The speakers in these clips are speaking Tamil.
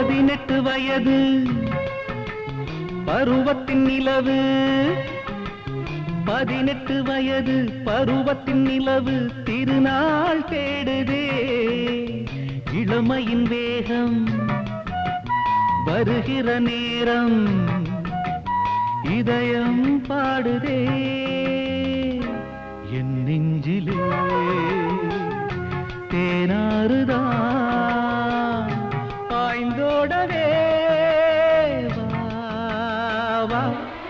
பதினெட்டு வயது பருவத்தின் நிலவு பதினெட்டு வயது பருவத்தின் நிலவு திருநாள் தேடுதே இளமையின் வேகம் வருகிற நேரம் இதயம் பாடுதே என் நெஞ்சிலே தேனாறுதான் பாய்ந்தோடவே வா, வா.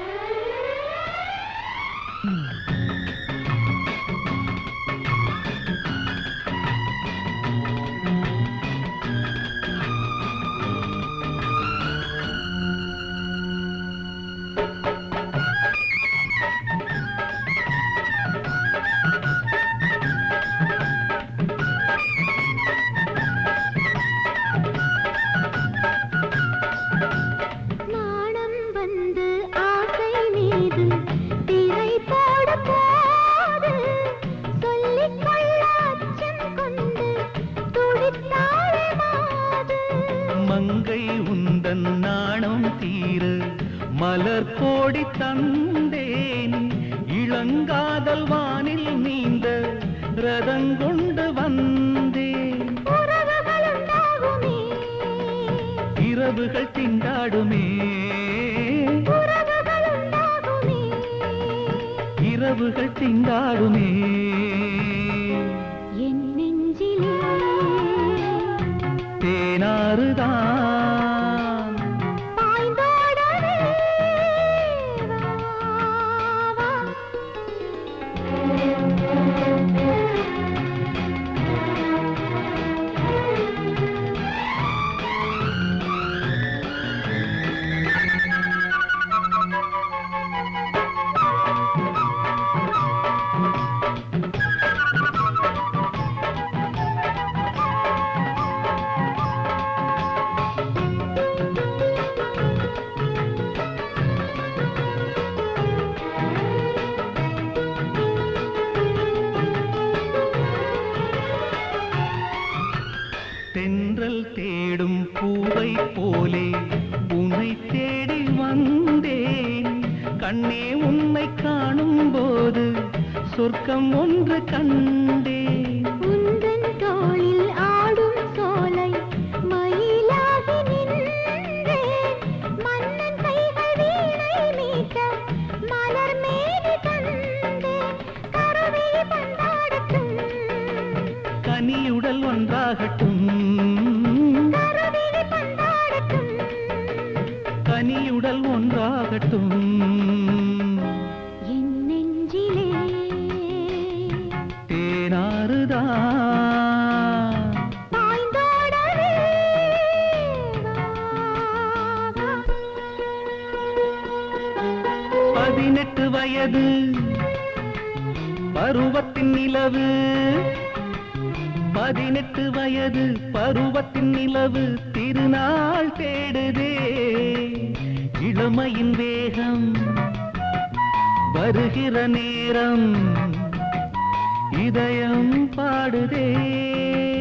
நாணம் வந்து ஆசை மீது திரை போட போது சொல்லிக் கொள்ள அச்சம் கொண்டு துடித்தாளே மாது மங்கை உந்தன் நாணம் தீர மலர் கோடி தந்தேன் இளங்காதல் வானில் நீந்த ரதங்கொண்டு வந்தேன் உறவுகள் உண்டாகுமே இரவுகள் திண்டாடுமே உறவுகள் உண்டாகுமே இரவுகள் திண்டாடுமே என் நெஞ்சிலே தேனாறுதான் பாய்ந்தோடவே வா, வா. தென்றல் தேடும் பூவை போலே உன்னை தேடி வந்தேன் கண்ணே உன்னை காணும் போது சொர்க்கம் ஒன்று கண்டேன் உந்தன் தோளில் ஆடும் சோலை மயிலாகி நின்றேன் மன்னன் கைகள் வீணை மீட்ட மலர் மேனி தந்தேன் கருவிழி பந்தாடட்டும் கனியுடல் ஒன்றாகட்டும் கருவிழி பந்தாடட்டும் கனியுடல் ஒன்றாகட்டும் என் நெஞ்சிலே தேனாறுதான் பாய்ந்தோடவே வா, வா. பதினெட்டு வயது பருவத்தின் நிலவு பதினெட்டு வயது பருவத்தின் நிலவு திருநாள் தேடுதே இளமையின் வேகம் வருகிற நேரம் இதயம் பாடுதே